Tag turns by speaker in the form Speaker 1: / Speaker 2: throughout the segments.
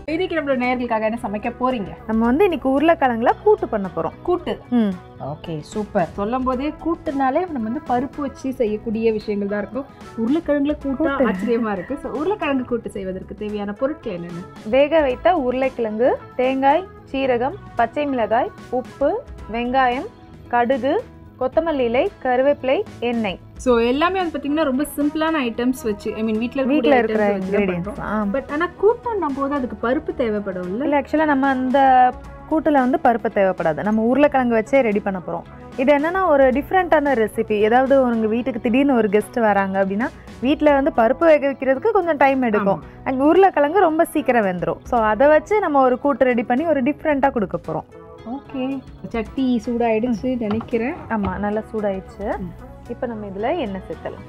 Speaker 1: இன்னைக்கு நம்மளோட நேர்களுக்காக என்ன சமைக்க போறீங்க
Speaker 2: நம்ம வந்து இன்னைக்கு உருளைக்கிழங்குல கூட்டு பண்ண போகிறோம்
Speaker 1: கூட்டு
Speaker 2: ம்
Speaker 1: ஓகே சூப்பர் சொல்லும் போதே கூட்டுனாலே நம்ம வந்து பருப்பு வச்சு செய்யக்கூடிய விஷயங்கள் தான் இருக்கும் உருளைக்கிழங்குல கூட்டு
Speaker 2: கூட்டு.
Speaker 1: ஆச்சரியமா இருக்கு ஸோ உருளைக்கிழங்கு கூட்டு செய்வதற்கு தேவையான பொருட்கள் என்னென்ன
Speaker 2: வேக வைத்த உருளைக்கிழங்கு தேங்காய் சீரகம் பச்சை மிளகாய் உப்பு வெங்காயம் கடுகு கொத்தமல்லி இலை கருவேப்பிலை எண்ணெய்
Speaker 1: ஸோ எல்லாமே வந்து பார்த்தீங்கன்னா ரொம்ப சிம்பிளான ஐட்டம்ஸ் வச்சு ஐ மீன் வீட்டில்
Speaker 2: வீட்டில் இருக்கிற இன்க்ரீடியன்ஸ் ஆ
Speaker 1: பட் ஆனால் கூட்டுன்னும் போது அதுக்கு பருப்பு தேவைப்படும்ல
Speaker 2: இல்லை ஆக்சுவலாக நம்ம அந்த கூட்டில் வந்து பருப்பு தேவைப்படாது நம்ம உருளைக்கிழங்கு வச்சே ரெடி பண்ண போகிறோம் இது என்னன்னா ஒரு டிஃப்ரெண்ட்டான ரெசிபி ஏதாவது உங்கள் வீட்டுக்கு திடீர்னு ஒரு கெஸ்ட் வராங்க அப்படின்னா வீட்டில் வந்து பருப்பு வேக வைக்கிறதுக்கு கொஞ்சம் டைம் எடுக்கும் அங்கே உருளைக்கிழங்கு ரொம்ப சீக்கிரம் வெந்துடும் ஸோ அதை வச்சு நம்ம ஒரு கூட்டு ரெடி பண்ணி ஒரு டிஃப்ரெண்ட்டாக கொடுக்க போகிறோம்
Speaker 1: ஓகே சட்டி சூடாயிடுச்சு நினைக்கிறேன்
Speaker 2: ஆமாம் நல்லா சூடாயிடுச்சு
Speaker 1: ம்.
Speaker 2: இப்போ நம்ம இதில் எண்ணெய் சேர்த்தலாம்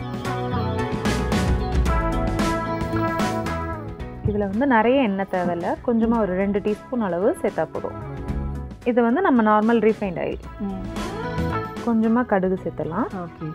Speaker 2: இதில் வந்து நிறைய எண்ணெய் தேவையில்ல கொஞ்சமாக ஒரு ரெண்டு டீஸ்பூன் அளவு சேர்த்தா போதும் இது வந்து நம்ம நார்மல் ரீஃபைண்ட் ஆயில் கொஞ்சமாக கடுகு சேர்த்துடலாம்
Speaker 1: ஓகே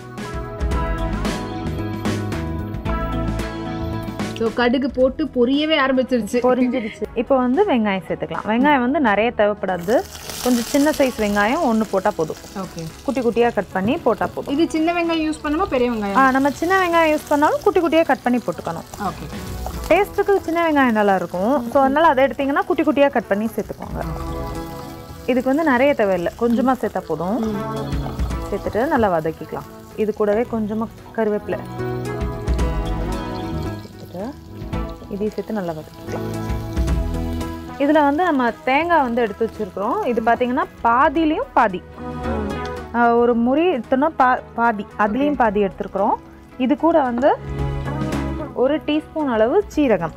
Speaker 1: ஸோ கடுகு போட்டு பொரியவே ஆரம்பிச்சிருச்சு
Speaker 2: பொரிஞ்சிடுச்சு இப்போ வந்து வெங்காயம் சேர்த்துக்கலாம் வெங்காயம் வந்து நிறைய தேவைப்படாது கொஞ்சம் சின்ன சைஸ் வெங்காயம் ஒன்று போட்டால் போதும்
Speaker 1: ஓகே
Speaker 2: குட்டி குட்டியாக கட் பண்ணி போட்டால் போதும்
Speaker 1: இது சின்ன வெங்காயம் யூஸ் பண்ணுமா பெரிய
Speaker 2: ஆ
Speaker 1: வெங்காயம்
Speaker 2: நம்ம சின்ன வெங்காயம் யூஸ் பண்ணாலும் குட்டி குட்டியாக கட் பண்ணி போட்டுக்கணும்
Speaker 1: ஓகே
Speaker 2: டேஸ்ட்டுக்கு சின்ன வெங்காயம் நல்லா இருக்கும் ஸோ அதனால் அதை எடுத்தீங்கன்னா குட்டி குட்டியாக கட் பண்ணி சேர்த்துக்கோங்க இதுக்கு வந்து நிறைய தேவையில்லை கொஞ்சமாக சேர்த்தா போதும் சேர்த்துட்டு நல்லா வதக்கிக்கலாம் இது கூடவே கொஞ்சமாக கருவேப்பிலை சேர்த்துட்டு இதையும் சேர்த்து நல்லா வதக்கிக்கலாம் இதில் வந்து நம்ம தேங்காய் வந்து எடுத்து வச்சுருக்குறோம் இது பார்த்தீங்கன்னா பாதியிலையும் பாதி ஆஹ் ஒரு முறி எடுத்தோன்னா பா பாதி அதுலேயும் பாதி எடுத்துருக்குறோம் இது கூட வந்து ஒரு டீஸ்பூன் அளவு சீரகம்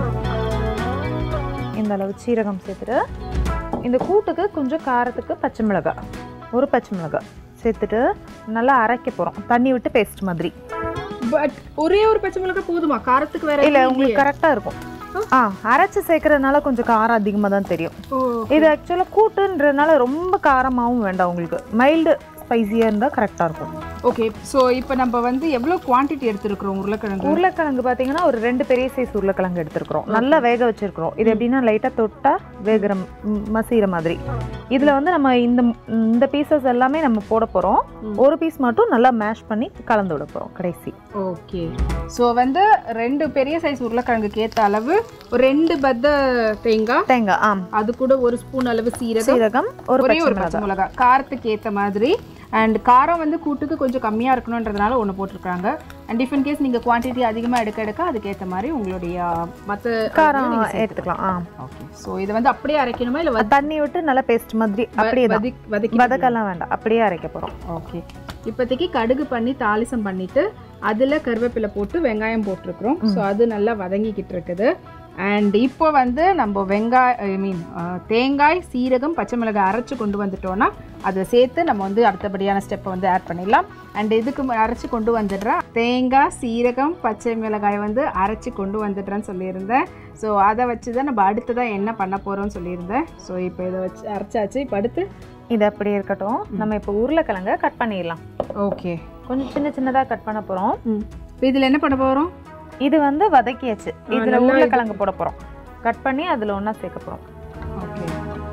Speaker 2: இந்த அளவு சீரகம் சேர்த்துட்டு இந்த கூட்டுக்கு கொஞ்சம் காரத்துக்கு பச்சை மிளகாய் ஒரு பச்சை மிளகாய் சேர்த்துட்டு நல்லா அரைக்க போகிறோம் தண்ணி விட்டு பேஸ்ட் மாதிரி
Speaker 1: பட் ஒரே ஒரு பச்சை மிளகாய் போதுமா காரத்துக்கு வேற
Speaker 2: இல்லை
Speaker 1: எதுவும்
Speaker 2: உங்களுக்கு
Speaker 1: இல்லையே?
Speaker 2: கரெக்டாக இருக்கும் ஆ அரைச்சி சேர்க்கறதுனால கொஞ்சம் காரம் அதிகமாக தான் தெரியும்
Speaker 1: ஓ
Speaker 2: இது ஆக்சுவலாக கூட்டுன்றதுனால ரொம்ப காரமாகவும் வேண்டாம் உங்களுக்கு மைல்டு ஸ்பைசியாக இருந்தால் கரெக்டாக இருக்கும்
Speaker 1: ஓகே ஸோ இப்போ நம்ம வந்து எவ்வளோ குவாண்டிட்டி எடுத்துருக்குறோம் உருளைக்கிழங்கு
Speaker 2: உருளைக்கிழங்கு பார்த்தீங்கன்னா ஒரு ரெண்டு பெரிய சைஸ் உருளைக்கிழங்கு எடுத்துருக்குறோம் நல்லா வேக வச்சிருக்கிறோம் இது எப்படின்னா லைட்டாக தொட்டா வேகிற ம், மசிகிற மாதிரி இதில் வந்து நம்ம இந்த இந்த பீசஸ் எல்லாமே நம்ம போட போகிறோம்
Speaker 1: ம்.
Speaker 2: ஒரு பீஸ் மட்டும் நல்லா மேஷ் பண்ணி கலந்து விட போகிறோம் கடைசி
Speaker 1: ஓகே ஸோ வந்து ரெண்டு பெரிய சைஸ் உருளைக்கிழங்குக்கு ஏற்ற அளவு ஒரு ரெண்டு பத்த தேங்காய்
Speaker 2: தேங்காய் ஆம்
Speaker 1: அது கூட ஒரு ஸ்பூன் அளவு சீரகம்
Speaker 2: சீரகம் ஒரு
Speaker 1: ஒரே
Speaker 2: பச்சை
Speaker 1: ஒரு பச்சை
Speaker 2: மிளகாய்
Speaker 1: மிளகாய் காரத்துக்கு ஏற்ற மாதிரி அண்ட் காரம் வந்து கூட்டுக்கு கொஞ்சம் கம்மியாக இருக்கணுன்றதுனால ஒன்று போட்டிருக்காங்க அண்ட் டிஃபன் கேஸ் நீங்கள் குவான்டிட்டி அதிகமாக எடுக்க எடுக்க அதுக்கேற்ற மாதிரி உங்களுடைய மற்ற
Speaker 2: காரம் எடுத்துக்கலாம் ஆ
Speaker 1: ஓகே ஸோ இதை வந்து அப்படியே அரைக்கணுமா இல்லை
Speaker 2: தண்ணி விட்டு நல்லா பேஸ்ட் மாதிரி அப்படியே தான்
Speaker 1: வதக்கி வதக்கி
Speaker 2: வதக்கெல்லாம் வேண்டாம் அப்படியே அரைக்க போகிறோம்
Speaker 1: ஓகே இப்போதைக்கு கடுகு பண்ணி தாளிசம் பண்ணிட்டு அதில் கருவேப்பிலை போட்டு வெங்காயம் போட்டிருக்கிறோம் ஸோ அது நல்லா வதங்கிக்கிட்டு இருக்குது அண்ட் இப்போ வந்து நம்ம வெங்காய ஐ மீன் தேங்காய் சீரகம் பச்சை மிளகாய் அரைச்சு கொண்டு வந்துட்டோம்னா அதை சேர்த்து நம்ம வந்து அடுத்தபடியான ஸ்டெப்பை வந்து ஆட் பண்ணிடலாம் அண்ட் இதுக்கு மு- அரைச்சு கொண்டு வந்துடுறேன் தேங்காய் சீரகம் பச்சை மிளகாய் வந்து அரைச்சு கொண்டு வந்துடுறேன்னு சொல்லியிருந்தேன் ஸோ அதை வச்சு தான் நம்ம அடுத்ததாக என்ன பண்ண போகிறோம்னு சொல்லியிருந்தேன் ஸோ இப்போ இதை வச்சு அரைச்சாச்சு இப்போ அடுத்து
Speaker 2: இது அப்படியே இருக்கட்டும் நம்ம இப்போ உருளைக்கிழங்க கட் பண்ணிடலாம்
Speaker 1: ஓகே
Speaker 2: கொஞ்சம் சின்ன சின்னதாக கட் பண்ண போகிறோம்
Speaker 1: ம் இப்போ இதில் என்ன பண்ண போகிறோம்
Speaker 2: இது வந்து வதக்கியாச்சு இதில்
Speaker 1: நல்லா
Speaker 2: உருளைக்கிழங்கு போட போகிறோம் கட் பண்ணி அதில் ஒன்றா சேர்க்க போகிறோம்
Speaker 1: ஓகே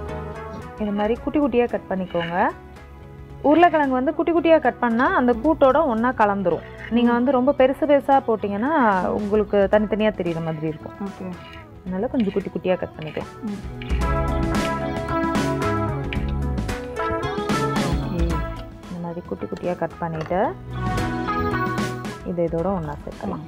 Speaker 2: இது மாதிரி குட்டி குட்டியாக கட் பண்ணிக்கோங்க உருளைக்கிழங்கு வந்து குட்டி குட்டியாக கட் பண்ணால் அந்த கூட்டோட ஒன்றா கலந்துரும் நீங்கள் வந்து ரொம்ப பெருசு பெருசாக போட்டிங்கன்னா உங்களுக்கு தனித்தனியாக தெரியுற மாதிரி இருக்கும்
Speaker 1: ஓகே
Speaker 2: அதனால கொஞ்சம் குட்டி குட்டியாக கட் பண்ணிக்கலாம்
Speaker 1: ஓகே
Speaker 2: இந்த மாதிரி குட்டி குட்டியாக கட் பண்ணிவிட்டு இதை இதோட ஒன்றா சேர்க்கலாம்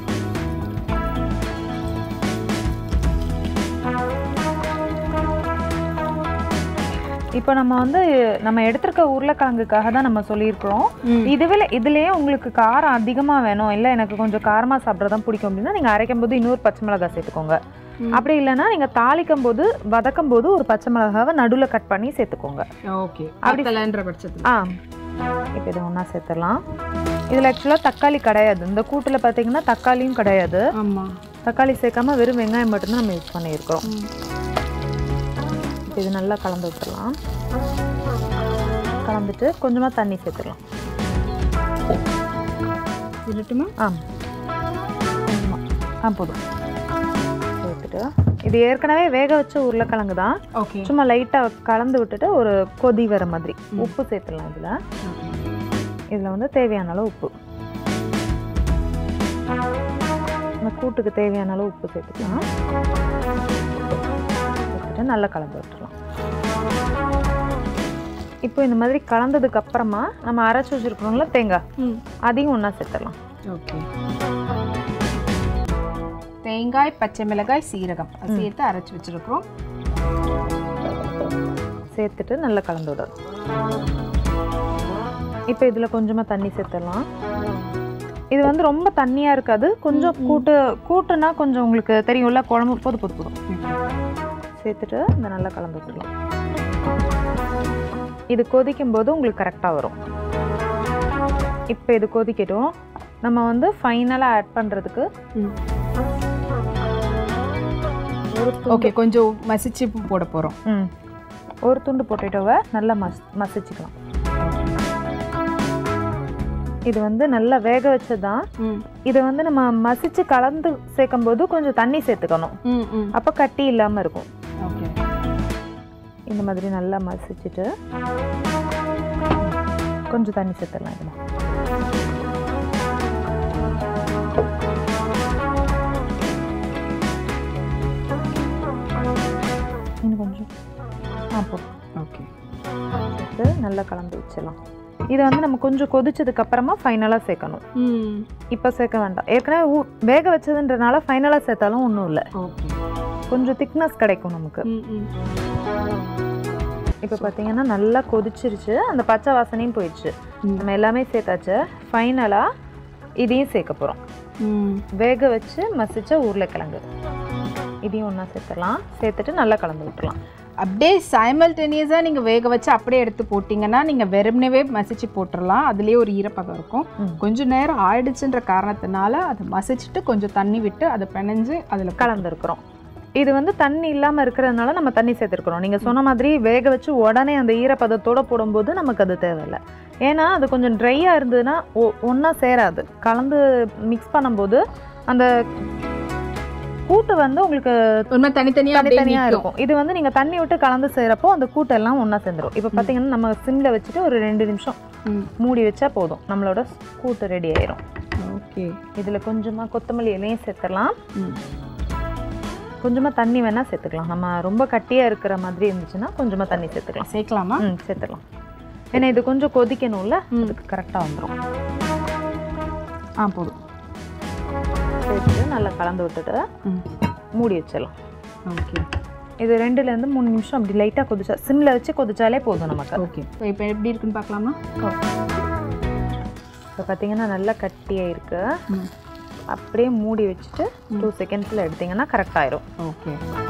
Speaker 2: இப்போ நம்ம வந்து நம்ம எடுத்திருக்க உருளைக்கிழங்குக்காக தான் நம்ம சொல்லியிருக்கிறோம் இதுவே இதுலயே உங்களுக்கு காரம் அதிகமாக வேணும் இல்லை எனக்கு கொஞ்சம் காரமாக சாப்பிட்றதான் பிடிக்கும் அப்படின்னா நீங்கள் அரைக்கும் போது இன்னொரு பச்சை மிளகாய் சேர்த்துக்கோங்க
Speaker 1: ம்.
Speaker 2: அப்படி இல்லைன்னா நீங்கள் தாளிக்கும் போது வதக்கும் போது ஒரு பச்சை மிளகாவை நடுவில் கட் பண்ணி சேர்த்துக்கோங்க
Speaker 1: ஓகே
Speaker 2: அப்படி-
Speaker 1: அப்படி பட்சத்தில்
Speaker 2: ஆ இப்போ இதை ஒன்றா சேர்த்துடலாம் இதில் ஆக்சுவலாக தக்காளி கிடையாது இந்த கூட்டில் பார்த்தீங்கன்னா தக்காளியும் கிடையாது
Speaker 1: ஆமாம்
Speaker 2: தக்காளி சேர்க்காம வெறும் வெங்காயம் மட்டும்தான் நம்ம யூஸ் பண்ணியிருக்கிறோம் இப்போ இது நல்லா கலந்து விட்டுறலாம் கலந்துட்டு கொஞ்சமாக தண்ணி சேர்த்துடலாம்
Speaker 1: இருக்கட்டுமா
Speaker 2: ஆ கொஞ்சமாக ஆ போதும் சேர்த்துட்டு இது ஏற்கனவே வேக வச்ச உருளைக்கிழங்கு தான்
Speaker 1: ஓகே
Speaker 2: சும்மா லைட்டாக கலந்து விட்டுட்டு ஒரு கொதி வர மாதிரி உப்பு சேர்த்துடலாம் இதில் இதில் வந்து தேவையான அளவு உப்பு இந்த கூட்டுக்கு தேவையான அளவு உப்பு சேர்த்துக்கலாம் சேர்த்துட்டு நல்லா கலந்து விட்டுறலாம் இப்போ இந்த மாதிரி கலந்ததுக்கு அப்புறமா நம்ம அரைச்சி வச்சுருக்கோம்ல தேங்காய்
Speaker 1: ம்
Speaker 2: அதையும் ஒன்றா சேர்த்துடலாம்
Speaker 1: ஓகே தேங்காய் பச்சை மிளகாய் சீரகம் அது சேர்த்து அரைச்சி வச்சிருக்கிறோம்
Speaker 2: சேர்த்துட்டு நல்லா கலந்து விடணும் இப்போ இதில் கொஞ்சமாக தண்ணி சேர்த்துடலாம் இது வந்து ரொம்ப தண்ணியாக இருக்காது கொஞ்சம் கூட்டு கூட்டுனா கொஞ்சம் உங்களுக்கு தெரியும்ல குழம்பு போது போது போதும் சேர்த்துட்டு இந்த நல்லா கலந்து விட்டுடலாம் இது கொதிக்கும் போது உங்களுக்கு கரெக்டாக வரும் இப்போ இது கொதிக்கட்டும் நம்ம வந்து ஃபைனலாக ஆட் பண்ணுறதுக்கு ஒரு
Speaker 1: ஓகே கொஞ்சம் மசிச்சு போட போகிறோம்
Speaker 2: ம் ஒரு துண்டு பொட்டேட்டோவை நல்லா மஸ் மசிச்சுக்கலாம் இது வந்து நல்லா வேக வச்சது தான்
Speaker 1: ம்
Speaker 2: இதை வந்து நம்ம மசிச்சு கலந்து சேர்க்கும் போது கொஞ்சம் தண்ணி சேர்த்துக்கணும்
Speaker 1: ம் ம்
Speaker 2: அப்போ கட்டி இல்லாமல் இருக்கும்
Speaker 1: ஓகே
Speaker 2: இந்த மாதிரி நல்லா மசிச்சுட்டு கொஞ்சம் தண்ணி சேர்த்துடலாம் இதில் இன்னும் கொஞ்சம் ஆ போதும்
Speaker 1: ஓகே
Speaker 2: சேர்த்து நல்லா கலந்து வச்சிடலாம் இதை வந்து நம்ம கொஞ்சம் கொதிச்சதுக்கு அப்புறமா ஃபைனலாக சேர்க்கணும்
Speaker 1: ம்
Speaker 2: இப்போ சேர்க்க வேண்டாம் ஏற்கனவே ஊ வேக வச்சதுன்றனால ஃபைனலாக சேர்த்தாலும் ஒன்றும் இல்லை
Speaker 1: ஓகே
Speaker 2: கொஞ்சம் திக்னஸ் கிடைக்கும் நமக்கு
Speaker 1: ம் ம்
Speaker 2: இப்போ பார்த்தீங்கன்னா நல்லா கொதிச்சிருச்சு அந்த பச்சை வாசனையும் போயிடுச்சு
Speaker 1: ம்.
Speaker 2: நம்ம எல்லாமே சேர்த்தாச்சு ஃபைனலாக இதையும் சேர்க்க போகிறோம்
Speaker 1: ம்
Speaker 2: வேக வச்சு மசிச்ச உருளைக்கிழங்கு இதையும் ஒன்றா சேர்த்துடலாம் சேர்த்துட்டு நல்லா கலந்து விட்டுறலாம்
Speaker 1: அப்படியே சைமல்டேனியஸாக நீங்கள் வேக வச்சு அப்படியே எடுத்து போட்டிங்கன்னா நீங்கள் வெறுமனவே மசிச்சு போட்டுடலாம் அதுலேயே ஒரு ஈரப்பதம் இருக்கும்
Speaker 2: ம்.
Speaker 1: கொஞ்ச நேரம் ஆயிடுச்சுன்ற காரணத்தினால அதை மசிச்சுட்டு கொஞ்சம் தண்ணி விட்டு அதை பிணைஞ்சு அதில்
Speaker 2: கலந்துருக்குறோம் இது வந்து தண்ணி இல்லாமல் இருக்கிறதுனால நம்ம தண்ணி சேர்த்துருக்குறோம் நீங்கள் சொன்ன மாதிரி வேக வச்சு உடனே அந்த ஈரப்பதத்தோட போடும்போது நமக்கு அது தேவையில்லை ஏன்னா அது கொஞ்சம் ட்ரையாக இருந்ததுன்னா ஒன்றா சேராது கலந்து மிக்ஸ் பண்ணும்போது அந்த கூட்டு வந்து உங்களுக்கு
Speaker 1: உண்மை தனித்தனியாக
Speaker 2: தனித்தனியாக
Speaker 1: அப்படியே
Speaker 2: இருக்கும் இது வந்து நீங்கள் தண்ணி விட்டு கலந்து செய்கிறப்போ அந்த கூட்டெல்லாம் ஒன்றா சேர்ந்துரும் இப்போ பார்த்தீங்கன்னா நம்ம சிம்மில் வச்சுட்டு ஒரு ரெண்டு நிமிஷம்
Speaker 1: ம்
Speaker 2: மூடி வச்சா போதும் நம்மளோட கூட்டு ரெடி ஆயிரும்
Speaker 1: ஓகே
Speaker 2: இதில் கொஞ்சமாக கொத்தமல்லி இலையும் சேர்த்துடலாம்
Speaker 1: ம்
Speaker 2: கொஞ்சமாக தண்ணி வேணால் சேர்த்துக்கலாம் நம்ம ரொம்ப கட்டியாக இருக்கிற மாதிரி இருந்துச்சுன்னா கொஞ்சமாக தண்ணி சேர்த்துக்கலாம்
Speaker 1: சேர்க்கலாமா
Speaker 2: ம் சேர்த்துக்கலாம் ஏன்னா இது கொஞ்சம் கொதிக்கணும்ல
Speaker 1: ம்.
Speaker 2: அதுக்கு கரெக்டாக வந்துடும்
Speaker 1: ஆ போதும்
Speaker 2: சேர்த்துட்டு நல்லா கலந்து விட்டுட்டு
Speaker 1: ம்
Speaker 2: மூடி வச்சிடலாம்
Speaker 1: ஓகே
Speaker 2: இது ரெண்டுலேருந்து மூணு நிமிஷம் அப்படி லைட்டாக கொதிச்சா சிம்மில் வச்சு கொதிச்சாலே போதும் நமக்கு
Speaker 1: ஓகே இப்போ எப்படி இருக்குன்னு பார்க்கலாமா
Speaker 2: இப்போ பார்த்தீங்கன்னா நல்லா கட்டியாக இருக்கு
Speaker 1: ம்
Speaker 2: அப்படியே மூடி வச்சுட்டு டூ செகண்ட்ஸில் எடுத்தீங்கன்னா கரெக்ட் ஆயிரும்
Speaker 1: ஓகே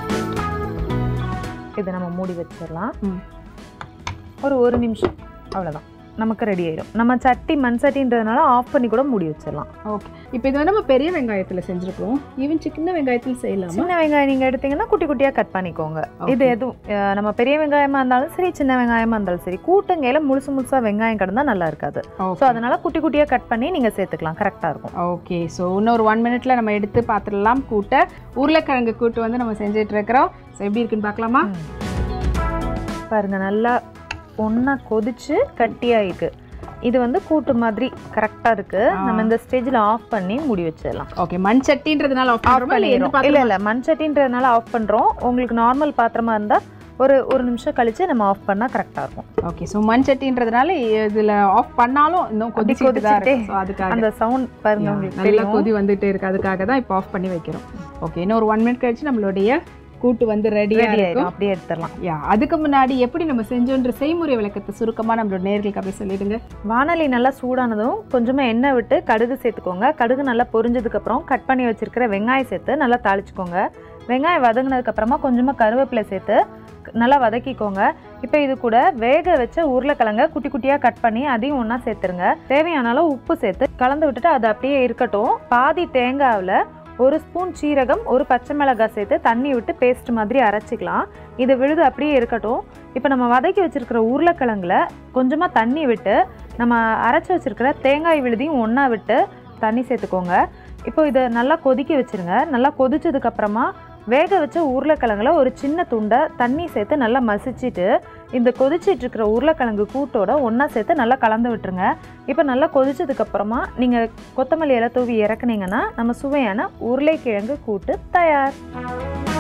Speaker 2: இதை நம்ம மூடி வச்சிடலாம்
Speaker 1: ம்
Speaker 2: ஒரு ஒரு நிமிஷம் அவ்வளோதான் நமக்கு ரெடி ஆயிடும் நம்ம சட்டி மண் சட்டின்றதுனால ஆஃப் பண்ணி கூட மூடி வச்சிடலாம்
Speaker 1: ஓகே இப்போ இது வந்து நம்ம பெரிய வெங்காயத்தில் செஞ்சுருக்கோம் ஈவன் சின்ன வெங்காயத்தில் செய்யலாமா
Speaker 2: சின்ன வெங்காயம் நீங்கள் எடுத்தீங்கன்னா குட்டி குட்டியாக கட் பண்ணிக்கோங்க
Speaker 1: Okay.
Speaker 2: இது எதுவும் அஹ், நம்ம பெரிய வெங்காயமாக இருந்தாலும் சரி சின்ன வெங்காயமாக இருந்தாலும் சரி கூட்டங்கையில் முழுசு முழுசாக வெங்காயம் கிடந்தா நல்லா இருக்காது ஸோ
Speaker 1: ஓகே
Speaker 2: அதனால குட்டி குட்டியாக கட் பண்ணி நீங்கள் சேர்த்துக்கலாம் கரெக்டாக இருக்கும்
Speaker 1: ஓகே ஸோ இன்னொரு ஒன் மினிட்ல நம்ம எடுத்து பார்த்துடலாம் கூட்டை உருளைக்கிழங்கு கூட்டு வந்து நம்ம செஞ்சுட்டு இருக்கிறோம் ஸோ எப்படி இருக்குன்னு பார்க்கலாமா
Speaker 2: பாருங்க நல்லா ஒன்றா கொதிச்சு கட்டியாயிருக்கு இது வந்து கூட்டு மாதிரி கரெக்டாக இருக்கு
Speaker 1: ஆ.
Speaker 2: நம்ம இந்த ஸ்டேஜில் ஆஃப் பண்ணி மூடி வச்சிடலாம்
Speaker 1: ஓகே மண் சட்டின்றதுனால ஆஃப்
Speaker 2: ஆஃப் பண்ணிடுறோம் இல்லை இல்லை மண் சட்டின்றதுனால ஆஃப் பண்ணுறோம் உங்களுக்கு நார்மல் பாத்திரமா இருந்தால் ஒரு ஒரு நிமிஷம் கழிச்சு நம்ம ஆஃப் பண்ணால் கரெக்டாக இருக்கும்
Speaker 1: ஓகே ஸோ மண் சட்டின்றதுனால இதுல ஆஃப் பண்ணாலும் இன்னும் கொதிச்சுட்டு தான்
Speaker 2: கொதிச்சுட்டே.
Speaker 1: இருக்கு ஸோ அதுக்காக
Speaker 2: அந்த சவுண்ட் பாருங்க
Speaker 1: Yeah,
Speaker 2: உங்களுக்கு
Speaker 1: நல்லா
Speaker 2: தெரியும்
Speaker 1: கொதி வந்துட்டே இருக்கு அதுக்காக தான் இப்போ ஆஃப் பண்ணி வைக்கிறோம் ஓகே இன்னும் ஒரு ஒன் மினிட் கழிச்சு நம்மளுடைய கூட்டு வந்து ரெடியாக
Speaker 2: ரெடி
Speaker 1: இருக்கும்
Speaker 2: ஆயிடும் அப்படியே எடுத்துடலாம்
Speaker 1: யா அதுக்கு முன்னாடி எப்படி நம்ம செஞ்சோன்ற செய்முறை விளக்கத்தை சுருக்கமாக நம்மளோட நேர்களுக்கு அப்படியே சொல்லிடுங்க
Speaker 2: வானொலி நல்லா சூடானதும் கொஞ்சமாக எண்ணெய் விட்டு கடுகு சேர்த்துக்கோங்க கடுகு நல்லா பொரிஞ்சதுக்கப்புறம் கட் பண்ணி வச்சிருக்கிற வெங்காயம் சேர்த்து நல்லா தாளிச்சுக்கோங்க வெங்காயம் வதங்கினதுக்கப்புறமா கொஞ்சமாக கருவேப்பிலை சேர்த்து நல்லா வதக்கிக்கோங்க இப்போ இது கூட வேக வச்ச உருளைக்கிழங்க குட்டி குட்டியாக கட் பண்ணி அதையும் ஒன்றா சேர்த்துருங்க தேவையான அளவு உப்பு சேர்த்து கலந்து விட்டுட்டு அது அப்படியே இருக்கட்டும் பாதி தேங்காவில் ஒரு ஸ்பூன் சீரகம் ஒரு பச்சை மிளகாய் சேர்த்து தண்ணி விட்டு பேஸ்ட் மாதிரி அரைச்சிக்கலாம் இது விழுது அப்படியே இருக்கட்டும் இப்போ நம்ம வதக்கி வச்சிருக்கிற உருளைக்கிழங்குல கொஞ்சமாக தண்ணி விட்டு நம்ம அரைச்சி வச்சிருக்கிற தேங்காய் விழுதியும் ஒன்றா விட்டு தண்ணி சேர்த்துக்கோங்க இப்போ இதை நல்லா கொதிக்க வச்சிருங்க நல்லா கொதிச்சதுக்கு அப்புறமா வேக வச்ச உருளைக்கிழங்குல ஒரு சின்ன துண்டை தண்ணி சேர்த்து நல்லா மசிச்சுட்டு இந்த கொதிச்சிட்டு இருக்கிற உருளைக்கிழங்கு கூட்டோட ஒன்றா சேர்த்து நல்லா கலந்து விட்டுருங்க இப்போ நல்லா கொதிச்சதுக்கப்புறமா நீங்கள் கொத்தமல்லி இலை தூவி இறக்குனீங்கன்னா நம்ம சுவையான உருளைக்கிழங்கு கூட்டு தயார்